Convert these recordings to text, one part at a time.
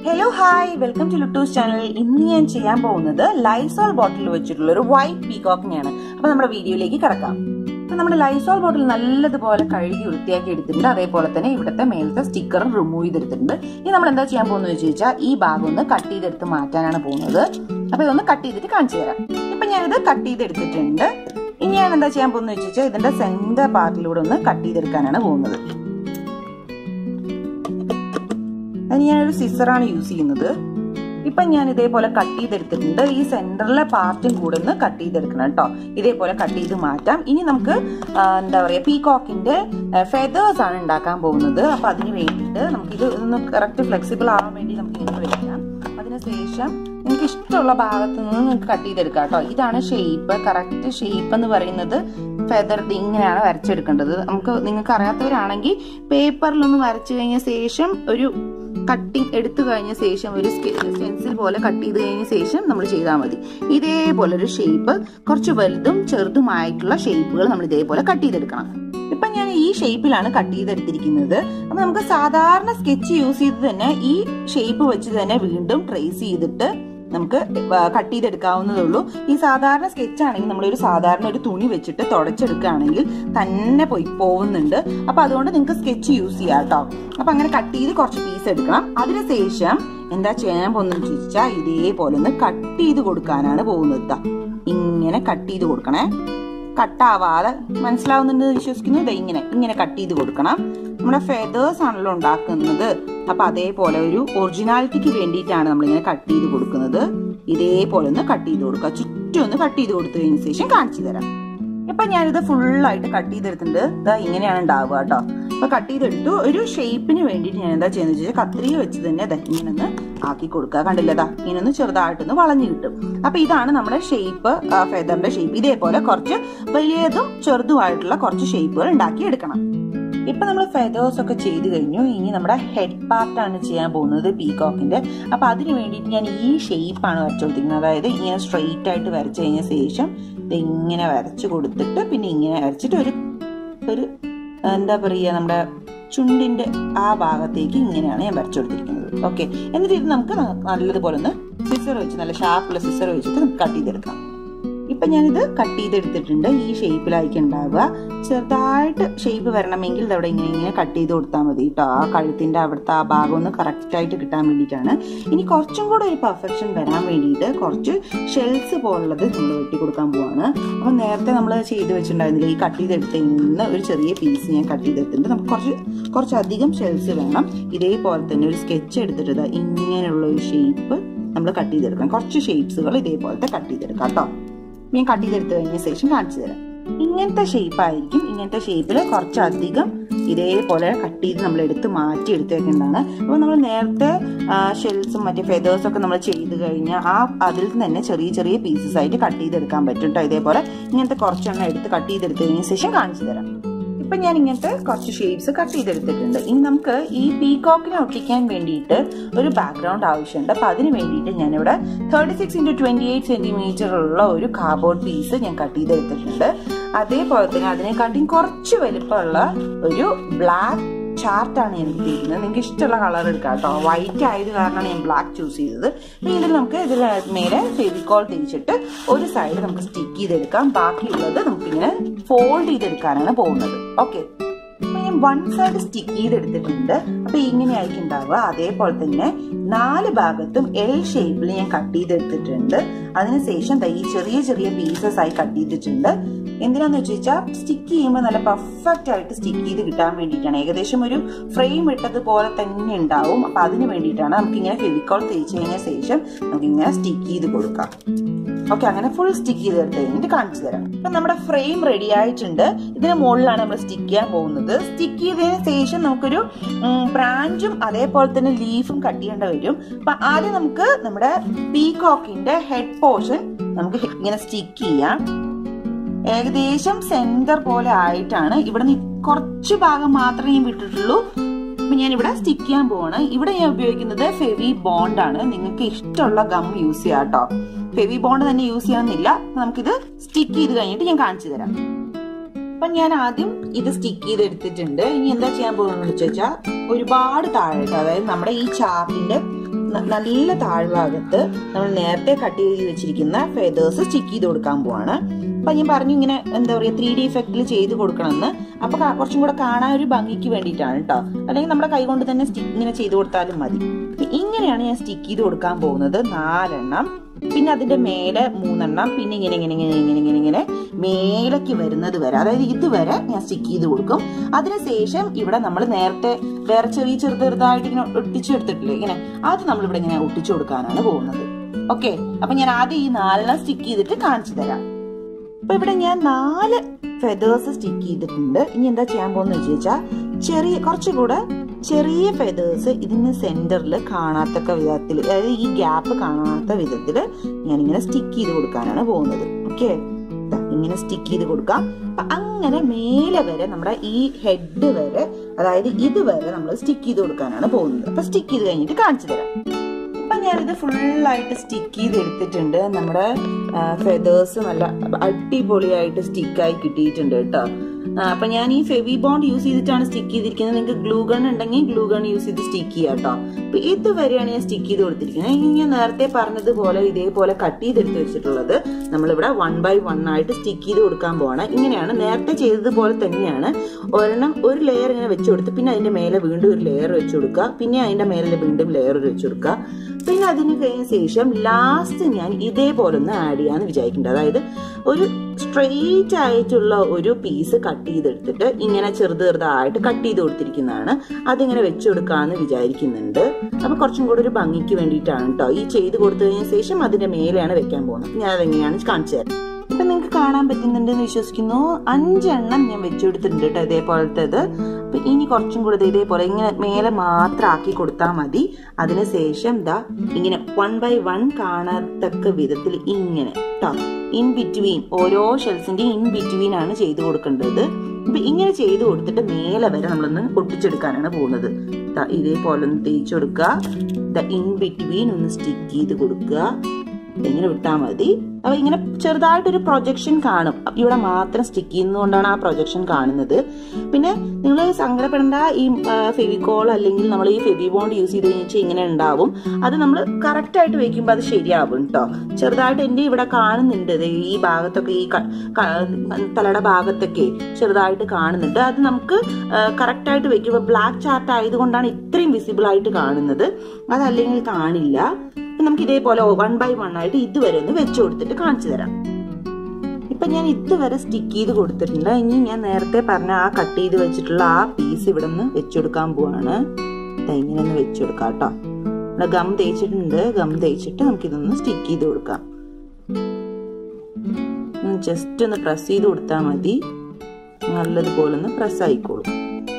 hello hi welcome to ലുട്ടൂസ് channel ഇന്ന് ഞാൻ ചെയ്യാൻ പോകുന്നത് ലൈസോൾ ബോട്ടിൽ വെച്ചിട്ടുള്ള ഒരു വൈറ്റ് പീകോക്കിനെയാണ് അപ്പൊ നമ്മുടെ വീഡിയോയിലേക്ക് കിടക്കാം അപ്പൊ നമ്മുടെ ലൈസോൾ ബോട്ടിൽ നല്ലതുപോലെ കഴുകി വൃത്തിയാക്കി എടുത്തിട്ടുണ്ട് അതേപോലെ തന്നെ ഇവിടുത്തെ മേലത്തെ സ്റ്റിക്കറും റിമൂവ് ചെയ്തെടുത്തിട്ടുണ്ട് ഇനി നമ്മൾ എന്താ ചെയ്യാൻ പോകുന്നത് വെച്ച് ചോദിച്ചാൽ ഈ ഭാഗം ഒന്ന് കട്ട് ചെയ്തെടുത്ത് മാറ്റാനാണ് പോകുന്നത് അപ്പൊ ഇതൊന്ന് കട്ട് ചെയ്തിട്ട് കാണിച്ചു തരാം ഇപ്പൊ ഞാനിത് കട്ട് ചെയ്തെടുത്തിട്ടുണ്ട് ഇനി ഞാൻ എന്താ ചെയ്യാൻ പോകുന്നത് വെച്ച് ചോദിച്ചാൽ ഇതിന്റെ സെന്റർ പാർട്ടിലൂടെ ഒന്ന് കട്ട് ചെയ്തെടുക്കാനാണ് പോകുന്നത് അതിന് ഞാനൊരു സിസറാണ് യൂസ് ചെയ്യുന്നത് ഇപ്പൊ ഞാൻ ഇതേപോലെ കട്ട് ചെയ്തെടുത്തിട്ടുണ്ട് ഈ സെന്ററിലെ പാർട്ടും കൂടെ ഒന്ന് കട്ട് ചെയ്തെടുക്കണം കേട്ടോ ഇതേപോലെ കട്ട് ചെയ്ത് മാറ്റാം ഇനി നമുക്ക് എന്താ പറയാ പീകോക്കിന്റെ ഫെതേഴ്സ് ആണ് ഉണ്ടാക്കാൻ പോകുന്നത് അപ്പൊ അതിന് വേണ്ടിയിട്ട് നമുക്ക് ഇത് ഒന്ന് കറക്റ്റ് ഫ്ലെക്സിബിൾ ആവാൻ വേണ്ടി നമുക്ക് ഇങ്ങനെ വെക്കാം അതിനുശേഷം നിങ്ങൾക്ക് ഇഷ്ടമുള്ള ഭാഗത്ത് നിന്ന് നിങ്ങൾക്ക് കട്ട് ചെയ്തെടുക്കാം കേട്ടോ ഇതാണ് ഷേപ്പ് കറക്റ്റ് ഷേപ്പ് എന്ന് പറയുന്നത് ഫെദർ ഇങ്ങനെയാണ് വരച്ചെടുക്കേണ്ടത് നമുക്ക് നിങ്ങൾക്ക് അറിയാത്തവരാണെങ്കിൽ പേപ്പറിലൊന്ന് വരച്ചു കഴിഞ്ഞ ശേഷം ഒരു കട്ടിങ് എടുത്തു കഴിഞ്ഞ ശേഷം ഒരു സ്റ്റെൻസിൽ പോലെ കട്ട് ചെയ്ത് കഴിഞ്ഞ ശേഷം നമ്മൾ ചെയ്താൽ മതി ഇതേപോലെ ഒരു ഷേപ്പ് കുറച്ച് വലുതും ചെറുതുമായിട്ടുള്ള ഷേപ്പുകൾ നമ്മൾ ഇതേപോലെ കട്ട് ചെയ്തെടുക്കണം ഇപ്പൊ ഞാൻ ഈ ഷേപ്പിലാണ് കട്ട് ചെയ്തെടുത്തിരിക്കുന്നത് അപ്പൊ നമുക്ക് സാധാരണ സ്കെച്ച് യൂസ് ചെയ്ത് തന്നെ ഈ ഷേപ്പ് വെച്ച് തന്നെ വീണ്ടും ട്രേസ് ചെയ്തിട്ട് നമുക്ക് കട്ട് ചെയ്തെടുക്കാവുന്നതേ ഉള്ളൂ ഈ സാധാരണ സ്കെച്ച് ആണെങ്കിൽ നമ്മളൊരു സാധാരണ ഒരു തുണി വെച്ചിട്ട് തുടച്ചെടുക്കുകയാണെങ്കിൽ തന്നെ പോയി പോകുന്നുണ്ട് അപ്പൊ അതുകൊണ്ട് നിങ്ങൾക്ക് സ്കെച്ച് യൂസ് ചെയ്യാം കേട്ടോ അപ്പൊ അങ്ങനെ കട്ട് ചെയ്ത് കുറച്ച് പീസ് എടുക്കണം അതിനുശേഷം എന്താ ചെയ്യാൻ പോകുന്നത് ചോദിച്ചാൽ ഇതേപോലെ ഒന്ന് കട്ട് ചെയ്ത് കൊടുക്കാനാണ് പോകുന്നത് ഇങ്ങനെ കട്ട് ചെയ്ത് കൊടുക്കണേ കട്ടാവാതെ മനസ്സിലാവുന്നുണ്ട് വിശ്വസിക്കുന്നു ഇതാ ഇങ്ങനെ ഇങ്ങനെ കട്ട് ചെയ്ത് കൊടുക്കണം നമ്മുടെ ഫെതേഴ്സ് ആണല്ലോ ഉണ്ടാക്കുന്നത് അപ്പൊ അതേപോലെ ഒരു ഒറിജിനാലിറ്റിക്ക് വേണ്ടിയിട്ടാണ് നമ്മൾ ഇങ്ങനെ കട്ട് ചെയ്ത് കൊടുക്കുന്നത് ഇതേപോലെ ഒന്ന് കട്ട് ചെയ്ത് കൊടുക്കുക ചുറ്റും ഒന്ന് കട്ട് ചെയ്ത് കൊടുത്തു കഴിഞ്ഞ ശേഷം കാണിച്ചു തരാം ഇപ്പൊ ഞാനിത് ഫുള്ളായിട്ട് കട്ട് ചെയ്തെടുത്തിട്ടുണ്ട് ഇതാ ഇങ്ങനെയാണ് ഉണ്ടാവുക കേട്ടോ അപ്പൊ കട്ട് ചെയ്തെടുത്തു ഒരു ഷേപ്പിന് വേണ്ടിയിട്ട് ഞാൻ എന്താ ചെയ്യുന്നത് വെച്ചാൽ കത്രിക വെച്ച് തന്നെ അതെ ഇങ്ങനെ ഒന്ന് ആക്കി കൊടുക്കുക കണ്ടില്ലതാ ഇങ്ങനെ ഒന്ന് ചെറുതായിട്ടൊന്ന് വളഞ്ഞു കിട്ടും അപ്പൊ ഇതാണ് നമ്മുടെ ഷേപ്പ് ഫെദറിന്റെ ഷേപ്പ് ഇതേപോലെ കുറച്ച് വലിയതും ചെറുതുമായിട്ടുള്ള കുറച്ച് ഷേപ്പുകൾ ഉണ്ടാക്കി എടുക്കണം ഇപ്പൊ നമ്മൾ ഫെതേഴ്സ് ഒക്കെ ചെയ്ത് കഴിഞ്ഞു ഇനി നമ്മുടെ ഹെഡ് പാർട്ടാണ് ചെയ്യാൻ പോകുന്നത് പീകോക്കിന്റെ അപ്പൊ അതിന് വേണ്ടിയിട്ട് ഞാൻ ഈ ഷേപ്പാണ് വരച്ചു കൊടുത്തിരിക്കുന്നത് അതായത് ഇങ്ങനെ സ്ട്രെയിറ്റ് ആയിട്ട് വരച്ചു കഴിഞ്ഞ ശേഷം ഇങ്ങനെ വരച്ചു കൊടുത്തിട്ട് പിന്നെ ഇങ്ങനെ വരച്ചിട്ട് ഒരു ഒരു എന്താ പറയുക നമ്മുടെ ചുണ്ടിന്റെ ആ ഭാഗത്തേക്ക് ഇങ്ങനെയാണ് ഞാൻ വരച്ചു കൊടുത്തിരിക്കുന്നത് ഓക്കെ എന്നിട്ട് ഇത് നമുക്ക് നല്ലതുപോലെ ഒന്ന് സിസർ വെച്ച് നല്ല ഷാർപ്പുള്ള സിസർ വെച്ചിട്ട് നമുക്ക് കട്ട് ചെയ്തെടുക്കാം ഇപ്പൊ ഞാനിത് കട്ട് ചെയ്തെടുത്തിട്ടുണ്ട് ഈ ഷേപ്പിലായിരിക്കും ഉണ്ടാവുക ചെറുതായിട്ട് ഷേപ്പ് വരണമെങ്കിൽ ഇതവിടെ ഇങ്ങനെ ഇങ്ങനെ കട്ട് ചെയ്ത് കൊടുത്താൽ മതി കേട്ടോ ആ കഴുത്തിന്റെ അവിടുത്തെ ആ ഭാഗം ഒന്ന് കറക്റ്റ് ആയിട്ട് കിട്ടാൻ വേണ്ടിയിട്ടാണ് ഇനി കുറച്ചും കൂടെ ഒരു പെർഫെക്ഷൻ വരാൻ വേണ്ടിയിട്ട് കുറച്ച് ഷെൽസ് പോലുള്ളത് നമ്മൾ വെട്ടി കൊടുക്കാൻ പോവാണ് അപ്പൊ നേരത്തെ നമ്മൾ ചെയ്ത് വെച്ചിട്ടുണ്ടായിരുന്നില്ല ഈ കട്ട് ചെയ്തെടുത്തതിൽ നിന്ന് ഒരു ചെറിയ പീസ് ഞാൻ കട്ട് ചെയ്തെടുത്തിട്ടുണ്ട് നമുക്ക് കുറച്ച് കുറച്ചധികം ഷെൽസ് വേണം ഇതേപോലെ തന്നെ ഒരു സ്കെച്ച് എടുത്തിട്ട് ഇങ്ങനെയുള്ള ഒരു ഷേപ്പ് നമ്മൾ കട്ട് ചെയ്തെടുക്കണം കുറച്ച് ഷേപ്സുകൾ ഇതേപോലത്തെ കട്ട് ചെയ്തെടുക്കാം കേട്ടോ ഞാൻ കട്ട് ചെയ്തെടുത്ത് കഴിഞ്ഞ ശേഷം കാണിച്ചു തരാം ഇങ്ങനത്തെ ഷേപ്പ് ആയിരിക്കും ഇങ്ങനത്തെ ഷേപ്പിൽ കുറച്ചധികം ഇതേപോലെ കട്ട് ചെയ്ത് നമ്മൾ എടുത്ത് മാറ്റി എടുത്തേക്കേണ്ടതാണ് അപ്പോൾ നമ്മൾ നേരത്തെ ഷെൽസും മറ്റേ ഫെതേഴ്സും ഒക്കെ നമ്മൾ ചെയ്ത് കഴിഞ്ഞാൽ ആ അതിൽ നിന്ന് തന്നെ ചെറിയ ചെറിയ പീസസ് ആയിട്ട് കട്ട് ചെയ്തെടുക്കാൻ പറ്റും കേട്ടോ ഇതേപോലെ ഇങ്ങനത്തെ കുറച്ചെണ്ണം എടുത്ത് കട്ട് ചെയ്തെടുത്ത് കഴിഞ്ഞ ശേഷം കാണിച്ചു തരാം ഇപ്പൊ ഞാൻ ഇങ്ങനത്തെ കുറച്ച് ഷേപ്സ് കട്ട് ചെയ്തെടുത്തിട്ടുണ്ട് ഇനി നമുക്ക് ഈ പീകോക്കിനെ ഒട്ടിക്കാൻ വേണ്ടിയിട്ട് ഒരു ബാക്ക്ഗ്രൗണ്ട് ആവശ്യമുണ്ട് അപ്പൊ അതിന് വേണ്ടിയിട്ട് ഞാനിവിടെ thirty six into twenty eight centimetre ഉള്ള ഒരു കാർഡ്ബോർഡ് പീസ് ഞാൻ കട്ട് ചെയ്തെടുത്തിട്ടുണ്ട് അതേപോലെ തന്നെ അതിനെക്കാട്ടിയും കുറച്ച് വലിപ്പമുള്ള ഒരു ബ്ലാക്ക് ചാർട്ടാണ് ഞാൻ എടുത്തിരിക്കുന്നത് നിങ്ങൾക്ക് ഇഷ്ടമുള്ള കളർ എടുക്കാം കേട്ടോ വൈറ്റ് ആയത് കാരണമാണ് ഞാൻ ബ്ലാക്ക് ചൂസ് ചെയ്തത് വീണ്ടും നമുക്ക് ഇതിൽ മേലെ ഫെവിക്കോൾ തിരിച്ചിട്ട് ഒരു സൈഡ് നമുക്ക് സ്റ്റിക്ക് ചെയ്തെടുക്കാം ബാക്കിയുള്ളത് നമുക്കിങ്ങനെ ഫോൾഡ് ചെയ്തെടുക്കാനാണ് പോകുന്നത് ഓക്കെ അപ്പൊ ഞാൻ വൺ സൈഡ് സ്റ്റിക്ക് ചെയ്തെടുത്തിട്ടുണ്ട് അപ്പൊ ഇങ്ങനെയായിരിക്കും ഉണ്ടാവുക അതേപോലെ തന്നെ നാല് ഭാഗത്തും എൽ ഷേപ്പിൽ ഞാൻ കട്ട് ചെയ്തെടുത്തിട്ടുണ്ട് അതിനുശേഷം ഈ ചെറിയ ചെറിയ പീസസ് ആയി കട്ട് ചെയ്തിട്ടുണ്ട് എന്തിനാന്ന് വെച്ച് വെച്ചാൽ സ്റ്റിക്ക് ചെയ്യുമ്പോൾ നല്ല പെർഫെക്റ്റ് ആയിട്ട് സ്റ്റിക്ക് ചെയ്ത് കിട്ടാൻ വേണ്ടിയിട്ടാണ് ഏകദേശം ഒരു ഫ്രെയിം ഇട്ടതുപോലെ തന്നെ ഉണ്ടാവും അപ്പൊ അതിന് വേണ്ടിയിട്ടാണ് നമുക്ക് ഇങ്ങനെ ഫെവിക്കോൾ തേച്ച് കഴിഞ്ഞ ശേഷം നമുക്ക് ഇങ്ങനെ സ്റ്റിക്ക് ചെയ്ത് കൊടുക്കാം ഓക്കെ അങ്ങനെ ഫുൾ സ്റ്റിക്ക് ചെയ്ത് എടുത്ത് കഴിഞ്ഞിട്ട് കാണിച്ചു തരാം ഇപ്പൊ നമ്മുടെ ഫ്രെയിം റെഡി ആയിട്ടുണ്ട് ഇതിന് മുകളിലാണ് നമ്മൾ സ്റ്റിക്ക് ചെയ്യാൻ പോകുന്നത് സ്റ്റിക്ക് ചെയ്തതിന് ശേഷം നമുക്കൊരു ബ്രാഞ്ചും അതേപോലെ തന്നെ ലീഫും കട്ട് ചെയ്യേണ്ട വരും അപ്പൊ ആദ്യം നമുക്ക് നമ്മുടെ പീകോക്കിന്റെ ഹെഡ് പോർഷൻ നമുക്ക് ഇങ്ങനെ സ്റ്റിക്ക് ചെയ്യാം ഏകദേശം സെന്റർ പോലെ ആയിട്ടാണ് ഇവിടെ നിന്ന് കുറച്ച് ഭാഗം മാത്രമേ ഞാൻ വിട്ടിട്ടുള്ളൂ അപ്പൊ ഞാൻ ഇവിടെ സ്റ്റിക്ക് ചെയ്യാൻ പോവാണ് ഇവിടെ ഞാൻ ഉപയോഗിക്കുന്നത് ഫെവി ബോണ്ട് ആണ് നിങ്ങൾക്ക് ഇഷ്ടമുള്ള ഗം യൂസ് ചെയ്യാം കേട്ടോ ഫെവി ബോണ്ട് തന്നെ യൂസ് ചെയ്യണമെന്നില്ല നമുക്കിത് സ്റ്റിക്ക് ചെയ്ത് കഴിഞ്ഞിട്ട് ഞാൻ കാണിച്ചു തരാം അപ്പൊ ഞാൻ ആദ്യം ഇത് സ്റ്റിക്ക് ചെയ്ത് എടുത്തിട്ടുണ്ട് ഇനി എന്താ ചെയ്യാൻ പോകുന്നത് വെച്ചാൽ ഒരുപാട് താഴെ അതായത് നമ്മുടെ ഈ ചാർട്ടിന്റെ നല്ല താഴ്ഭാഗത്ത് നമ്മൾ നേരത്തെ കട്ട് ചെയ്ത് വെച്ചിരിക്കുന്ന ഫെതേഴ്സ് സ്റ്റിക്ക് ചെയ്ത് കൊടുക്കാൻ പോവാണ് അപ്പൊ ഞാൻ പറഞ്ഞു ഇങ്ങനെ എന്താ പറയാ ത്രീ ഡി ഇഫക്റ്റിൽ ചെയ്ത് കൊടുക്കണമെന്ന് അപ്പൊ കുറച്ചും കൂടെ കാണാൻ ഒരു ഭംഗിക്ക് വേണ്ടിയിട്ടാണ് കേട്ടോ അല്ലെങ്കിൽ നമ്മുടെ കൈ കൊണ്ട് തന്നെ സ്റ്റിക്ക് ഇങ്ങനെ ചെയ്ത് കൊടുത്താലും മതി ഇങ്ങനെയാണ് ഞാൻ സ്റ്റിക്ക് ചെയ്ത് കൊടുക്കാൻ പോകുന്നത് നാലെണ്ണം പിന്നെ അതിന്റെ മേലെ മൂന്നെണ്ണം പിന്നെ ഇങ്ങനെ ഇങ്ങനെ ഇങ്ങനെ ഇങ്ങനെ ഇങ്ങനെ ഇങ്ങനെ മേലേക്ക് വരുന്നത് വരെ അതായത് ഇതുവരെ ഞാൻ സ്റ്റിക്ക് ചെയ്ത് കൊടുക്കും അതിനുശേഷം ഇവിടെ നമ്മൾ നേരത്തെ വേറെ ചെറിയ ചെറു ചെറുതായിട്ട് ഇങ്ങനെ ഒട്ടിച്ചു എടുത്തിട്ടില്ലേ ഇങ്ങനെ അത് നമ്മൾ ഇവിടെ ഇങ്ങനെ ഒട്ടിച്ചു കൊടുക്കാനാണ് പോകുന്നത് ഓക്കെ അപ്പൊ ഞാൻ ആദ്യം ഈ നാലെണ്ണം സ്റ്റിക്ക് ചെയ്തിട്ട് കാണിച്ചു തരാം അപ്പൊ ഇവിടെ ഞാൻ നാല് ഫെതേഴ്സ് സ്റ്റിക്ക് ചെയ്തിട്ടുണ്ട് ഇനി എന്താ ചെയ്യാൻ പോകുന്ന വെച്ച് വെച്ചാൽ ചെറിയ കുറച്ചുകൂടെ ചെറിയ ഫെതേഴ്സ് ഇതിന് സെന്ററിൽ കാണാത്തക്ക വിധത്തിൽ അതായത് ഈ ഗ്യാപ്പ് കാണാത്ത വിധത്തിൽ ഞാൻ ഇങ്ങനെ സ്റ്റിക്ക് ചെയ്ത് കൊടുക്കാനാണ് പോകുന്നത് ഓക്കെ ഇങ്ങനെ സ്റ്റിക്ക് ചെയ്ത് കൊടുക്കാം അപ്പൊ അങ്ങനെ മേലെ വരെ നമ്മുടെ ഈ ഹെഡ് വരെ അതായത് ഇതുവരെ നമ്മൾ സ്റ്റിക്ക് ചെയ്ത് കൊടുക്കാനാണ് പോകുന്നത് അപ്പൊ സ്റ്റിക്ക് ചെയ്ത് കഴിഞ്ഞിട്ട് കാണിച്ചു തരാം ഇപ്പൊ ഞാനിത് ഫുള്ളായിട്ട് സ്റ്റിക്ക് ചെയ്ത് എടുത്തിട്ടുണ്ട് നമ്മുടെ ഫെതേഴ്സ് നല്ല അടിപൊളിയായിട്ട് സ്റ്റിക്കായി കിട്ടിയിട്ടുണ്ട് കേട്ടോ അപ്പൊ ഞാൻ ഈ ഫെവി ബോണ്ട് യൂസ് ചെയ്തിട്ടാണ് സ്റ്റിക്ക് ചെയ്തിരിക്കുന്നത് നിങ്ങൾക്ക് ഗ്ലൂ ഗൺ ഉണ്ടെങ്കിൽ ഗ്ലൂ ഗൺ യൂസ് ചെയ്ത് സ്റ്റിക്ക് ചെയ്യാം കേട്ടോ അപ്പൊ ഇതുവരെയാണ് ഞാൻ സ്റ്റിക്ക് ചെയ്ത് കൊടുത്തിരിക്കുന്നത് ഇനി ഞാൻ നേരത്തെ പറഞ്ഞതുപോലെ ഇതേപോലെ കട്ട് ചെയ്തെടുത്ത് വെച്ചിട്ടുള്ളത് നമ്മളിവിടെ വൺ ബൈ വൺ ആയിട്ട് സ്റ്റിക്ക് ചെയ്ത് കൊടുക്കാൻ പോവാണ് ഇങ്ങനെയാണ് നേരത്തെ ചെയ്തതുപോലെ തന്നെയാണ് ഒരെണ്ണം ഒരു ലെയർ ഇങ്ങനെ വെച്ച് കൊടുത്ത് പിന്നെ അതിന്റെ മേലെ വീണ്ടും ഒരു ലെയർ വെച്ച് കൊടുക്കുക പിന്നെ അതിന്റെ മേലെ വീണ്ടും ലെയർ വെച്ച് കൊടുക്കുക പിന്നെ അതിന് കഴിഞ്ഞ ശേഷം ലാസ്റ്റ് ഞാൻ ഇതേപോലെ ഒന്ന് ആഡ് ചെയ്യാന്ന് വിചാരിക്കുന്നുണ്ട് അതായത് ഒരു സ്ട്രെയിറ്റ് ആയിട്ടുള്ള ഒരു പീസ് കട്ട് ചെയ്തെടുത്തിട്ട് ഇങ്ങനെ ചെറുത് ചെറുതായിട്ട് കട്ട് ചെയ്ത് കൊടുത്തിരിക്കുന്നതാണ് അതിങ്ങനെ വെച്ചു കൊടുക്കാന്ന് വിചാരിക്കുന്നുണ്ട് അപ്പൊ കുറച്ചും കൂടെ ഒരു ഭംഗിക്ക് വേണ്ടിയിട്ടാണ് കേട്ടോ ഈ ചെയ്ത് കൊടുത്തതിന് ശേഷം അതിന്റെ മേലെയാണ് വെക്കാൻ പോകുന്നത് ഞാൻ അതെങ്ങനെയാണ് കാണിച്ചു തരാം ഇപ്പൊ നിങ്ങൾക്ക് കാണാൻ പറ്റുന്നുണ്ടെന്ന് വിശ്വസിക്കുന്നു അഞ്ചെണ്ണം ഞാൻ വെച്ചു കൊടുത്തിട്ടുണ്ട് കേട്ടോ ഇതേപോലത്തേത് അപ്പൊ ഇനി കുറച്ചും കൂടെ ഇതേപോലെ ഇങ്ങനെ മേലെ മാത്രം ആക്കി കൊടുത്താൽ മതി അതിനുശേഷം ദാ ഇങ്ങനെ വൺ ബൈ വൺ കാണത്തക്ക വിധത്തിൽ ഇങ്ങനെ കേട്ടോ ഇൻ ബിറ്റ്വീൻ ഓരോ ഷെൽസിന്റെ ഇൻ ബിറ്റ്വീൻ ആണ് ചെയ്തു കൊടുക്കേണ്ടത് അപ്പൊ ഇങ്ങനെ ചെയ്തു കൊടുത്തിട്ട് മേലെ വരെ നമ്മളൊന്ന് ഒട്ടിച്ചെടുക്കാനാണ് പോകുന്നത് ഇതേപോലെ ഒന്ന് തേച്ച് കൊടുക്കുക ഇൻ ബിറ്റ്വീൻ ഒന്ന് സ്റ്റിക്ക് ചെയ്ത് കൊടുക്കുക ഇങ്ങനെ വിട്ടാൽ മതി അപ്പൊ ഇങ്ങനെ ചെറുതായിട്ടൊരു പ്രൊജക്ഷൻ കാണും ഇവിടെ മാത്രം സ്റ്റിക്ക് ചെയ്യുന്നതുകൊണ്ടാണ് ആ പ്രൊജക്ഷൻ കാണുന്നത് പിന്നെ നിങ്ങൾ സങ്കടപ്പെടേണ്ട ഈ ഫെവിക്കോൾ അല്ലെങ്കിൽ നമ്മൾ ഈ ഫെവി ബോണ്ട് യൂസ് ചെയ്ത് കഴിഞ്ഞാൽ ഇങ്ങനെ ഉണ്ടാവും അത് നമ്മൾ കറക്റ്റ് ആയിട്ട് വെക്കുമ്പോൾ അത് ശരിയാവും കേട്ടോ ചെറുതായിട്ട് എൻ്റെ ഇവിടെ കാണുന്നുണ്ട് ഈ ഭാഗത്തൊക്കെ ഈ തലയുടെ ഭാഗത്തൊക്കെ ചെറുതായിട്ട് കാണുന്നുണ്ട് അത് നമുക്ക് കറക്റ്റ് ആയിട്ട് വെക്കുമ്പോൾ ബ്ലാക്ക് ചാർട്ട് ആയതുകൊണ്ടാണ് ഇത്രയും വിസിബിൾ ആയിട്ട് കാണുന്നത് അതല്ലെങ്കിൽ കാണില്ല നമുക്ക് ഇതേപോലെ വൺ ബൈ വൺ ആയിട്ട് ഇതുവരെ ഒന്ന് വെച്ചു കൊടുത്തിട്ട് കാണിച്ചു തരാം ഇപ്പൊ ഞാൻ ഇതുവരെ സ്റ്റിക്ക് ചെയ്ത് കൊടുത്തിട്ടുണ്ട് ഇനി ഞാൻ നേരത്തെ പറഞ്ഞ ആ കട്ട് ചെയ്ത് വെച്ചിട്ടുള്ള ആ പീസ് ഇവിടെ നിന്ന് വെച്ചുകൊടുക്കാൻ പോവാണ് ഇങ്ങനെ ഒന്ന് വെച്ചു കൊടുക്കാം കേട്ടോ ഇവിടെ ഗം തേച്ചിട്ടുണ്ട് ഗം തേച്ചിട്ട് നമുക്ക് ഇതൊന്ന് സ്റ്റിക്ക് ചെയ്ത് കൊടുക്കാം ജസ്റ്റ് ഒന്ന് പ്രസ് ചെയ്ത് കൊടുത്താൽ മതി നല്ലതുപോലെ ഒന്ന് പ്രസ് ആയിക്കോളും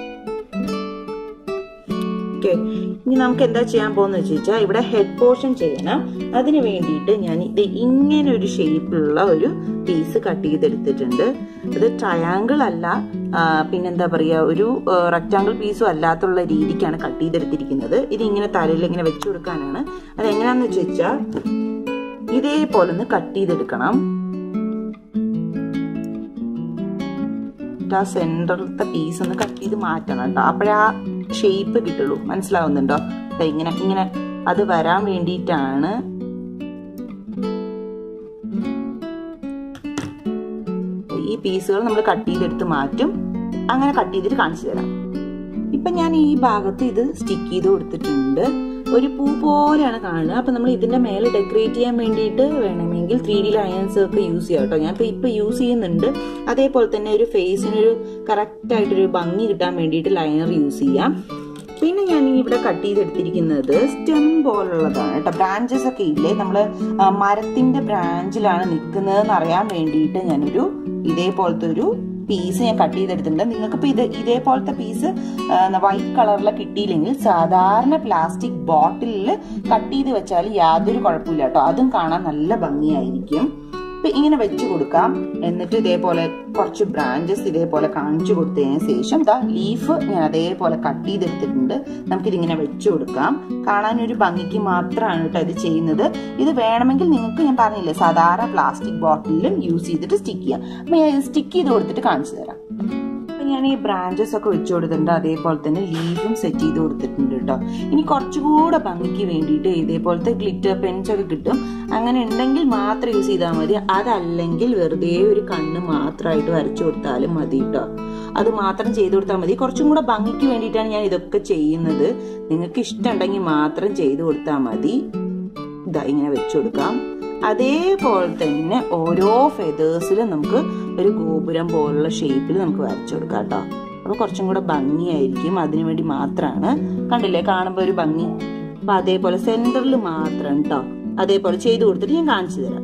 ഓക്കെ ഇനി നമുക്ക് എന്താ ചെയ്യാൻ പോകുന്ന വെച്ച് വെച്ചാൽ ഇവിടെ ഹെഡ് പോർഷൻ ചെയ്യണം അതിന് വേണ്ടിയിട്ട് ഞാൻ ഇത് ഇങ്ങനെ ഒരു ഷേപ്പിലുള്ള ഒരു പീസ് കട്ട് ചെയ്തെടുത്തിട്ടുണ്ട് ഇത് ട്രയാങ്കിൾ അല്ല പിന്നെന്താ പറയുക ഒരു റെക്റ്റാങ്കിൾ പീസും അല്ലാത്തുള്ള രീതിക്കാണ് കട്ട് ചെയ്തെടുത്തിരിക്കുന്നത് ഇത് ഇങ്ങനെ തലയിൽ ഇങ്ങനെ വെച്ചു കൊടുക്കാനാണ് അത് എങ്ങനെയാന്ന് വെച്ച് വെച്ചാൽ ഇതേപോലെ ഒന്ന് കട്ട് ചെയ്തെടുക്കണം ആ സെന്ററിലത്തെ പീസ് ഒന്ന് കട്ട് ചെയ്ത് മാറ്റണം കേട്ടോ അപ്പോഴാ ഷേപ്പ് കിട്ടുള്ളൂ മനസ്സിലാവുന്നുണ്ടോ ഇങ്ങനെ ഇങ്ങനെ അത് വരാൻ വേണ്ടിയിട്ടാണ് ഈ പീസുകൾ നമ്മൾ കട്ട് ചെയ്തെടുത്ത് മാറ്റും അങ്ങനെ കട്ട് ചെയ്തിട്ട് കാണിച്ചു തരാം ഇപ്പൊ ഞാൻ ഈ ഭാഗത്ത് ഇത് സ്റ്റിക്ക് ചെയ്ത് കൊടുത്തിട്ടുണ്ട് ഒരു പൂ പോലെയാണ് കാണുന്നത് അപ്പൊ നമ്മൾ ഇതിന്റെ മേലെ ഡെക്കറേറ്റ് ചെയ്യാൻ വേണ്ടിയിട്ട് വേണമെങ്കിൽ ത്രീ ഡി ലയൻസ് ഒക്കെ യൂസ് ചെയ്യാം കേട്ടോ ഞാൻ ഇപ്പൊ യൂസ് ചെയ്യുന്നുണ്ട് അതേപോലെ തന്നെ ഒരു ഫേസിനൊരു കറക്റ്റ് ആയിട്ടൊരു ഭംഗി കിട്ടാൻ വേണ്ടിയിട്ട് ലൈനർ യൂസ് ചെയ്യാം പിന്നെ ഞാൻ ഇവിടെ കട്ട് ചെയ്തെടുത്തിരിക്കുന്നത് സ്റ്റെം പോലുള്ളതാണ് കേട്ടോ ബ്രാഞ്ചസ് ഒക്കെ ഇല്ലേ നമ്മള് മരത്തിന്റെ ബ്രാഞ്ചിലാണ് നിൽക്കുന്നതെന്ന് അറിയാൻ വേണ്ടിയിട്ട് ഞാനൊരു ഇതേപോലത്തെ ഒരു പീസ് ഞാൻ കട്ട് ചെയ്തെടുത്തിട്ടുണ്ട് നിങ്ങൾക്ക് ഇപ്പൊ ഇത് ഇതേപോലത്തെ പീസ് വൈറ്റ് കളറിൽ കിട്ടിയില്ലെങ്കിൽ സാധാരണ പ്ലാസ്റ്റിക് ബോട്ടിലിൽ കട്ട് ചെയ്ത് വെച്ചാൽ യാതൊരു കുഴപ്പമില്ല കേട്ടോ അതും കാണാൻ നല്ല ഭംഗിയായിരിക്കും ഇപ്പൊ ഇങ്ങനെ വെച്ചു കൊടുക്കാം എന്നിട്ട് ഇതേപോലെ കുറച്ച് ബ്രാഞ്ചസ് ഇതേപോലെ കാണിച്ചു കൊടുത്തതിന് ശേഷം ദാ ലീഫ് ഞാൻ അതേപോലെ കട്ട് ചെയ്തെടുത്തിട്ടുണ്ട് നമുക്കിതിങ്ങനെ വെച്ചു കൊടുക്കാം കാണാൻ ഒരു ഭംഗിക്ക് മാത്രമാണ് കേട്ടോ ഇത് ചെയ്യുന്നത് ഇത് വേണമെങ്കിൽ നിങ്ങൾക്ക് ഞാൻ പറഞ്ഞില്ലേ സാധാരണ പ്ലാസ്റ്റിക് ബോട്ടിലും യൂസ് ചെയ്തിട്ട് സ്റ്റിക്ക് ചെയ്യാം അപ്പൊ ഞാൻ സ്റ്റിക്ക് ചെയ്ത് കൊടുത്തിട്ട് കാണിച്ചു തരാം ഞാൻ ഈ ബ്രാഞ്ചസ് ഒക്കെ വെച്ച് കൊടുത്തിട്ടുണ്ട് അതേപോലെ തന്നെ ലീഫും സെറ്റ് ചെയ്ത് കൊടുത്തിട്ടുണ്ട് കേട്ടോ ഇനി കുറച്ചുകൂടെ ഭംഗിക്ക് വേണ്ടിയിട്ട് ഇതേപോലത്തെ ഗ്ലിറ്റർ പെൻസ് ഒക്കെ കിട്ടും അങ്ങനെ ഉണ്ടെങ്കിൽ മാത്രം യൂസ് ചെയ്താൽ മതി അതല്ലെങ്കിൽ വെറുതെ ഒരു കണ്ണ് മാത്രമായിട്ട് വരച്ചു കൊടുത്താലും മതി കേട്ടോ അത് മാത്രം ചെയ്തു കൊടുത്താൽ മതി കുറച്ചും കൂടെ ഭംഗിക്ക് വേണ്ടിയിട്ടാണ് ഞാൻ ഇതൊക്കെ ചെയ്യുന്നത് നിങ്ങൾക്ക് ഇഷ്ടമുണ്ടെങ്കിൽ മാത്രം ചെയ്തു കൊടുത്താൽ മതി ഇതാ ഇങ്ങനെ വെച്ചു കൊടുക്കാം അതേപോലെ തന്നെ ഓരോ ഫെതേഴ്സിലും നമുക്ക് ഒരു ഗോപുരം പോലുള്ള ഷേപ്പിൽ നമുക്ക് വരച്ചു കൊടുക്കാം കേട്ടോ അപ്പൊ കുറച്ചും കൂടെ ഭംഗിയായിരിക്കും അതിനു വേണ്ടി മാത്രമാണ് കണ്ടില്ലേ കാണുമ്പോൾ ഒരു ഭംഗി അപ്പൊ അതേപോലെ സെന്ററിൽ മാത്രം കേട്ടോ അതേപോലെ ചെയ്തു കൊടുത്തിട്ട് ഞാൻ കാണിച്ചു തരാം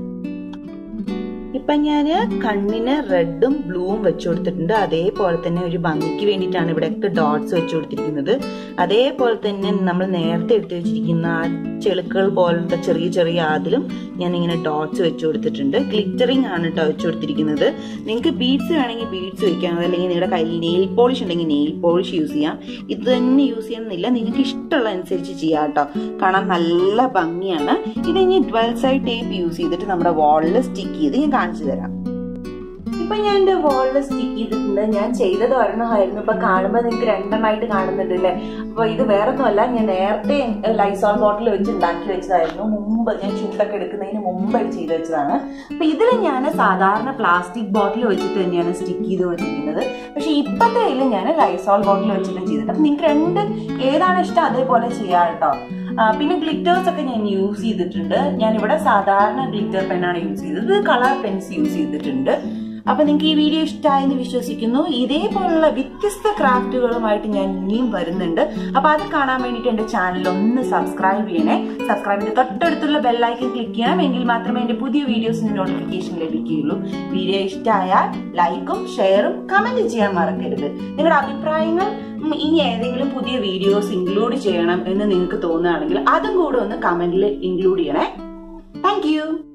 ഇപ്പൊ ഞാൻ കണ്ണിന് റെഡും ബ്ലൂവും വെച്ചു കൊടുത്തിട്ടുണ്ട് അതേപോലെ തന്നെ ഒരു ഭംഗിക്ക് വേണ്ടിയിട്ടാണ് ഇവിടെയൊക്കെ ഡോട്ട്സ് വെച്ചു കൊടുത്തിരിക്കുന്നത് അതേപോലെ തന്നെ നമ്മൾ നേരത്തെ എടുത്തു വെച്ചിരിക്കുന്ന ആ ചെളുക്കൾ പോലത്തെ ചെറിയ ചെറിയ അതിലും ഞാൻ ഇങ്ങനെ ഡോട്ട്സ് വെച്ചു കൊടുത്തിട്ടുണ്ട് ഗ്ലിറ്ററിങ് ആണ് കേട്ടോ വെച്ചു കൊടുത്തിരിക്കുന്നത് നിങ്ങൾക്ക് ബീഡ്സ് വേണമെങ്കിൽ ബീഡ്സ് വെക്കാം അല്ലെങ്കിൽ നിങ്ങളുടെ കയ്യിൽ നെയിൽ പോളിഷ് ഉണ്ടെങ്കിൽ നെയിൽ പോളിഷ് യൂസ് ചെയ്യാം ഇത് തന്നെ യൂസ് ചെയ്യണമെന്നില്ല നിങ്ങൾക്ക് ഇഷ്ടമുള്ള അനുസരിച്ച് ചെയ്യാം കേട്ടോ കാണാൻ നല്ല ഭംഗിയാണ് ഇത് ഇനി ട്വൽവ് സൈഡ് ടേപ്പ് യൂസ് ചെയ്തിട്ട് നമ്മുടെ വാളിൽ സ്റ്റിക്ക് ചെയ്ത് ഞാൻ കാണിച്ചു തരാം ഇപ്പൊ ഞാൻ എന്റെ വാളിൽ സ്റ്റിക്ക് ചെയ്തിട്ടുണ്ട് ഞാൻ ചെയ്തത് ഒരെണ്ണമായിരുന്നു ഇപ്പൊ കാണുമ്പോൾ നിങ്ങൾക്ക് രണ്ടെണ്ണമായിട്ട് കാണുന്നുണ്ട് അല്ലേ അപ്പൊ ഇത് വേറെ ഒന്നുമല്ല ഞാൻ നേരത്തെ ലൈസോൾ ബോട്ടിൽ വെച്ച് ഉണ്ടാക്കി വെച്ചതായിരുന്നു മുമ്പ് ഞാൻ ചൂട്ടൊക്കെ എടുക്കുന്നതിന് മുമ്പ് ചെയ്ത് വെച്ചതാണ് അപ്പൊ ഇതിൽ ഞാൻ സാധാരണ പ്ലാസ്റ്റിക് ബോട്ടിൽ വെച്ചിട്ട് തന്നെയാണ് സ്റ്റിക്ക് ചെയ്തുകൊണ്ടിരിക്കുന്നത് പക്ഷെ ഇപ്പത്തെ കയ്യിൽ ഞാൻ ലൈസോൾ ബോട്ടിൽ വെച്ചിട്ട് ചെയ്തിട്ട് അപ്പൊ നിങ്ങൾക്ക് രണ്ട് ഏതാണ് ഇഷ്ടം അതേപോലെ ചെയ്യാം കേട്ടോ പിന്നെ ഗ്ലിറ്റേഴ്സ് ഒക്കെ ഞാൻ യൂസ് ചെയ്തിട്ടുണ്ട് ഞാൻ ഇവിടെ സാധാരണ ഗ്ലിറ്റർ പെന്നാണ് യൂസ് ചെയ്തത് കളർ പെൻസ് യൂസ് ചെയ്തിട്ടുണ്ട് അപ്പൊ നിങ്ങൾക്ക് ഈ വീഡിയോ ഇഷ്ടമായെന്ന് വിശ്വസിക്കുന്നു ഇതേപോലുള്ള വ്യത്യസ്ത ക്രാഫ്റ്റുകളുമായിട്ട് ഞാൻ ഇനിയും വരുന്നുണ്ട് അപ്പൊ അത് കാണാൻ വേണ്ടിയിട്ട് എന്റെ ചാനൽ ഒന്ന് സബ്സ്ക്രൈബ് ചെയ്യണേ സബ്സ്ക്രൈബിന്റെ തൊട്ടടുത്തുള്ള ബെല്ലൈക്കൻ ക്ലിക്ക് ചെയ്യണം എങ്കിൽ മാത്രമേ എന്റെ പുതിയ വീഡിയോസിന് നോട്ടിഫിക്കേഷൻ ലഭിക്കുകയുള്ളൂ വീഡിയോ ഇഷ്ടമായാൽ ലൈക്കും ഷെയറും കമന്റ് ചെയ്യാൻ മറക്കരുത് നിങ്ങളുടെ അഭിപ്രായങ്ങൾ ഇനി ഏതെങ്കിലും പുതിയ വീഡിയോസ് ഇൻക്ലൂഡ് ചെയ്യണം എന്ന് നിങ്ങൾക്ക് തോന്നുകയാണെങ്കിൽ അതും കൂടെ ഒന്ന് കമന്റിൽ ഇൻക്ലൂഡ് ചെയ്യണേ താങ്ക്